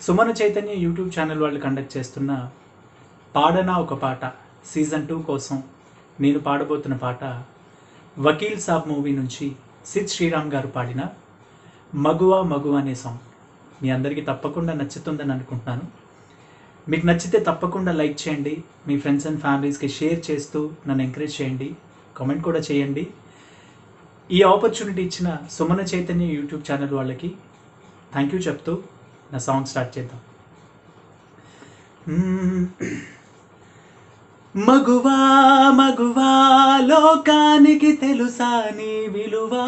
Sumana Chaitanya YouTube channel వాళ్ళు conduct చేస్తున్న పాడనా ఒక పాట సీజన్ టూ కోసం నేను పాడబోతున్న పాట వకీల్ సాబ్ మూవీ నుంచి సిద్ శ్రీరామ్ గారు పాడిన మగువ మగువ అనే సాంగ్ మీ అందరికీ తప్పకుండా నచ్చుతుందని అనుకుంటున్నాను మీకు నచ్చితే తప్పకుండా లైక్ చేయండి మీ ఫ్రెండ్స్ అండ్ ఫ్యామిలీస్కి షేర్ చేస్తూ నన్ను ఎంకరేజ్ చేయండి కామెంట్ కూడా చేయండి ఈ ఆపర్చునిటీ ఇచ్చిన సుమన చైతన్య యూట్యూబ్ ఛానల్ వాళ్ళకి థ్యాంక్ యూ చెప్తూ నా సాంగ్ స్టార్ట్ చేద్దాం మ్మ్. మగువా మగువా లోకానికి తెలుసా నీ విలువా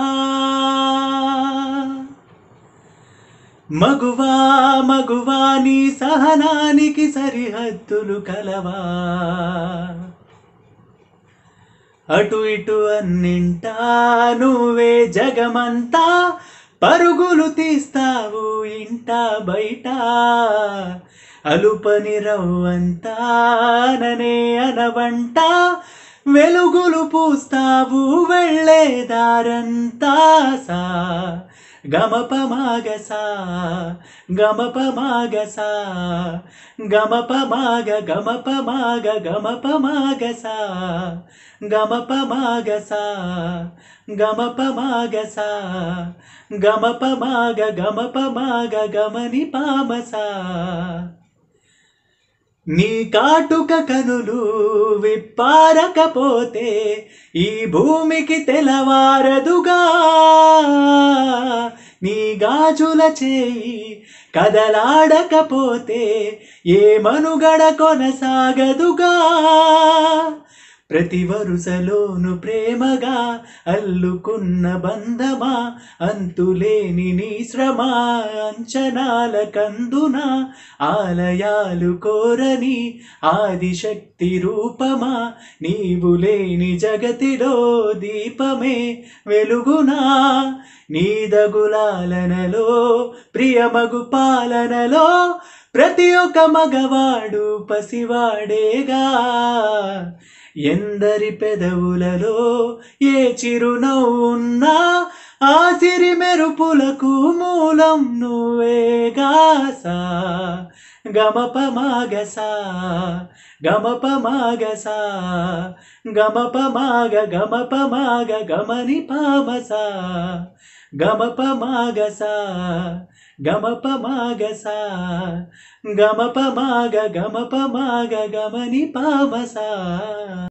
మగువా మగువా నీ సహనానికి సరిహద్దులు కలవా అటు ఇటు అన్నింటా నువ్వే జగమంతా పరుగులు తీస్తావు ఇంట బయట అలుపని రవ్వంతా ననే అనవంట వెలుగులు పూస్తావు వెళ్ళే దారంతా సా గమప మాగసా గమప మాగసా గమప మాగ గమప మాగ గమప మాగసా గమప మాగసా గమప మాగసా గమప మాగ గమప మాగ గమని పామసా నీ కాటుక కనులు విప్పారకపోతే ఈ భూమికి తెలవారదుగా నీ గాజుల చేయి కదలాడకపోతే ఏ మనుగడ కొనసాగదుగా ప్రతి వరుసలోను ప్రేమగా అల్లుకున్న బంధమా అంతులేని నీ శ్రమ అంచనాల కందున ఆలయాలు కోరని ఆదిశక్తి రూపమా నీవు లేని జగతిలో దీపమే వెలుగునా నీదగులాలనలో ప్రియమగు పాలనలో ప్రతి ఒక్క మగవాడు పసివాడేగా ఎందరి పెదవులలో ఏ చిరునవ్వున్నా ఆ సిరి మెరుపులకు మూలం నువ్వేగాసా గమప మాగసా గమప మాగసా గమప మాగ గమప మాగ గమని పామసా గమప మాగసా గమప మాగసా గమప మాగ గమప మాగ గమని పామసా